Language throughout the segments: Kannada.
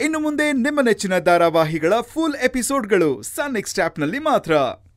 ಇನ್ನು ಮುಂದೆ ನಿಮ್ಮ ನೆಚ್ಚಿನ ಧಾರಾವಾಹಿಗಳ ಫುಲ್ ಎಪಿಸೋಡ್ಗಳು ಸನ್ ನೆಕ್ಸ್ಟ್ ಆಪ್ನಲ್ಲಿ ಮಾತ್ರ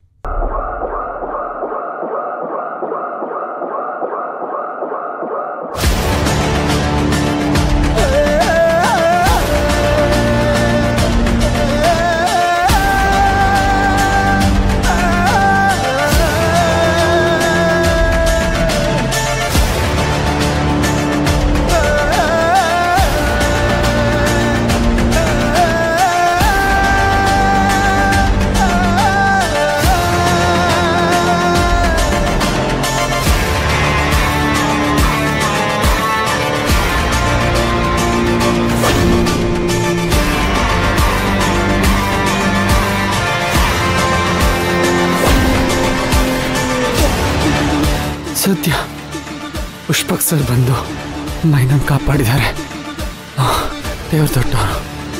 ಸದ್ಯ ಪುಷ್ಪಕ್ ಸರ್ ಬಂದು ಮೈನನ್ ಕಾಪಾಡಿದ್ದಾರೆ ದೇವ್ರ ದೊಡ್ಡವರು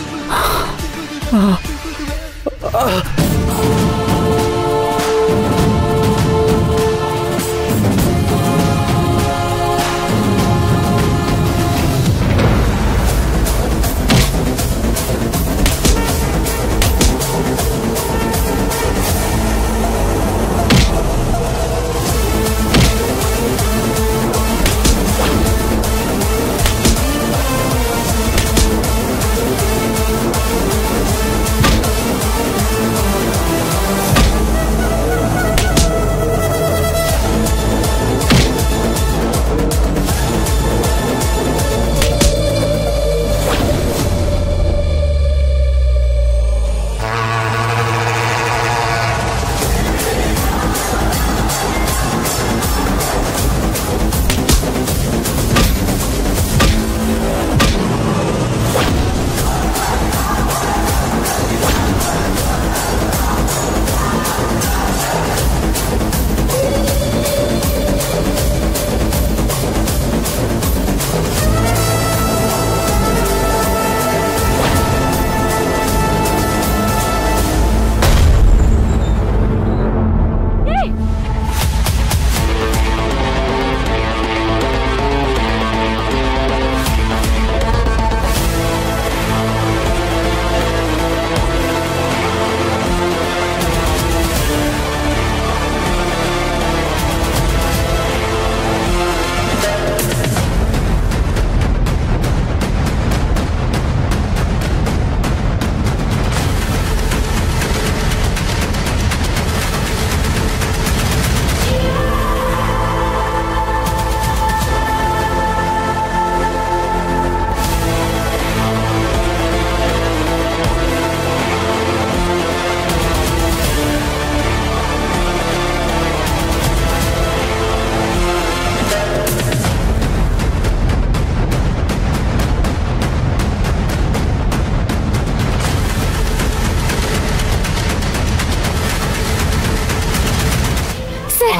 ಸರ್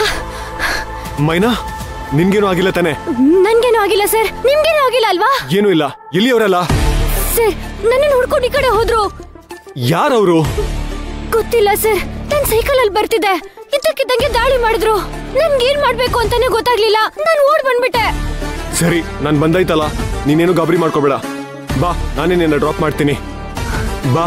ಮೈನಾ ನಿನ್ಗೇನು ಆಗಿಲ್ಲ ತಾನೆ ನನ್ಗೇನು ಆಗಿಲ್ಲ ಸರ್ ನಿಮ್ಗೇನು ಆಗಿಲ್ಲ ಅಲ್ವಾ ಏನೂ ಇಲ್ಲ ಎಲ್ಲಿಯವರಲ್ಲ ಸರ್ ನನ್ನನ್ನು ಹುಡ್ಕೊಂಡು ಈ ಕಡೆ ಹೋದ್ರು ಯಾರವರು ಗೊತ್ತಿಲ್ಲ ಸರ್ ನನ್ ಸೈಕಲ್ ಅಲ್ಲಿ ಬರ್ತಿದ್ದೆ ಇದ್ದಕ್ಕಿದ್ದಂಗೆ ದಾಳಿ ಮಾಡಿದ್ರು ನನ್ಗೇನ್ ಮಾಡ್ಬೇಕು ಅಂತಾನೆ ಗೊತ್ತಾಗ್ಲಿಲ್ಲ ನಾನು ಓಡ್ ಬಂದ್ಬಿಟ್ಟೆ ಸರಿ ನಾನು ಬಂದಾಯ್ತಲ್ಲ ನೀನೇನು ಗಾಬರಿ ಮಾಡ್ಕೋಬೇಡ ಬಾ ನಾನೇ ನಿನ್ನ ಡ್ರಾಪ್ ಮಾಡ್ತೀನಿ ಬಾ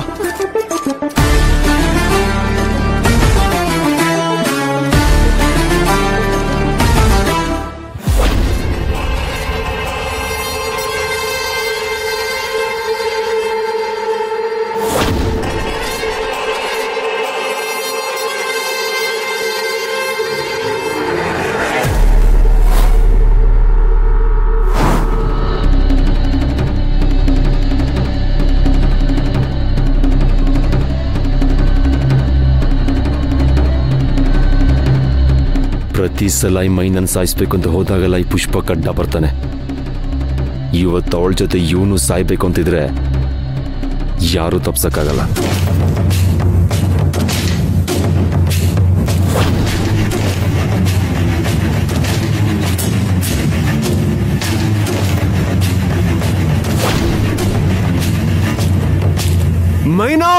ಪ್ರತಿ ಸಲ ಈ ಮೈನನ್ ಸಾಯಿಸ್ಬೇಕು ಅಂತ ಹೋದಾಗೆಲ್ಲ ಈ ಪುಷ್ಪ ಕಡ್ಡ ಬರ್ತಾನೆ ಇವತ್ತು ಅವಳ ಜೊತೆ ಇವನು ಸಾಯ್ಬೇಕು ಅಂತಿದ್ರೆ ಯಾರೂ ತಪ್ಸಕ್ಕಾಗಲ್ಲ ಮೈನಾ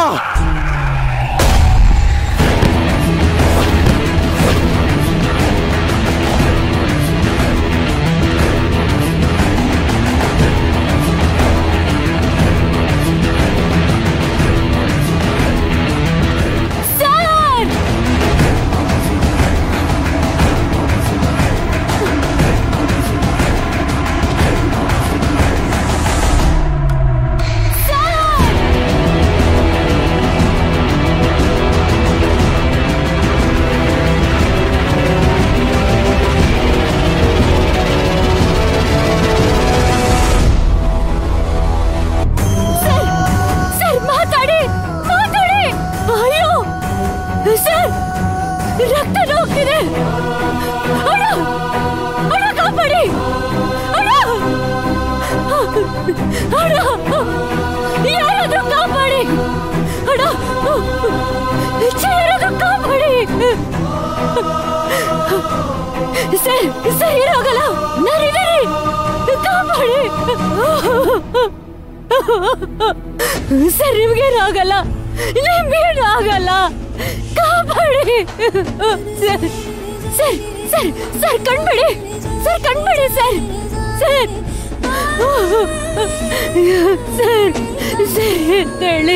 ಸರ್ ನಿಮ್ಗೇನು ಆಗಲ್ಲ ನಿಮ್ಗೇನು ಆಗಲ್ಲ ಕಾಪಾಡಿ ಸರ್ ಸರ್ ಸರ್ ಸರ್ ಕಣ್ಬಿಡಿ ಸರ್ ಕಣ್ಬಿಡಿ ಸರ್ ಸರ್ ಸರ್ ಸರ್ ಹೇಳಿ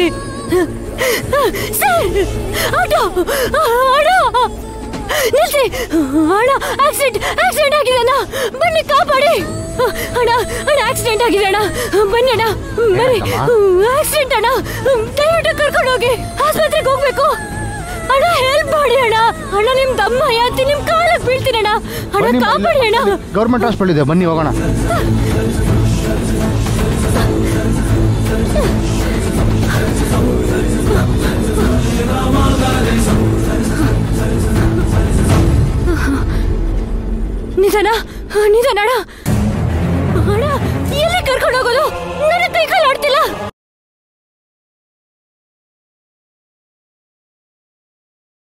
ಸರ್ ಆಟೋ ಆಟೋ ನಿಲ್ಸಿ ಅಣ್ಣ ಆಕ್ಸಿಡೆಂಟ್ ಆಕ್ಸಿಡೆಂಟ್ ಆಗಿದೆ ಅಣ್ಣ ಬನ್ನಿ ಕಾಪಾಡಿ ಅಣ್ಣ ಅಣ್ಣ ಆಕ್ಸಿಡೆಂಟ್ ಆಗಿದೆ ಅಣ್ಣ ಬನ್ನಿ ಅಣ್ಣ ಬನ್ನಿ ಆಕ್ಸಿಡೆಂಟ್ ಅಣ್ಣ ದಯವಿಟ್ಟು ಕರ್ಕೊಂಡು ಹೋಗಿ ಆಸ್ಪತ್ರೆಗೆ ಹೋಗ್ಬೇಕು ಅಣ್ಣ ಹೆಲ್ಪ್ ಮಾಡಿ ಅಣ್ಣ ಅಣ್ಣ ನಿಮ್ ದಮ್ಮ ಯಾತಿ ನಿಮ್ ಕಾಲಕ್ಕೆ ಬೀಳ್ತೀನಿ ಅಣ್ಣ ಅಣ್ಣ ಕಾಪಾಡಿ ಅಣ್ಣ ಗೌರ್ಮೆಂಟ್ ಹಾಸ್ಪಿಟಲ್ ಇದೆ ಬನ್ನಿ ಹೋಗೋಣ ನಿಧಾನ ನಿಧಾನ ಅಣ್ಣ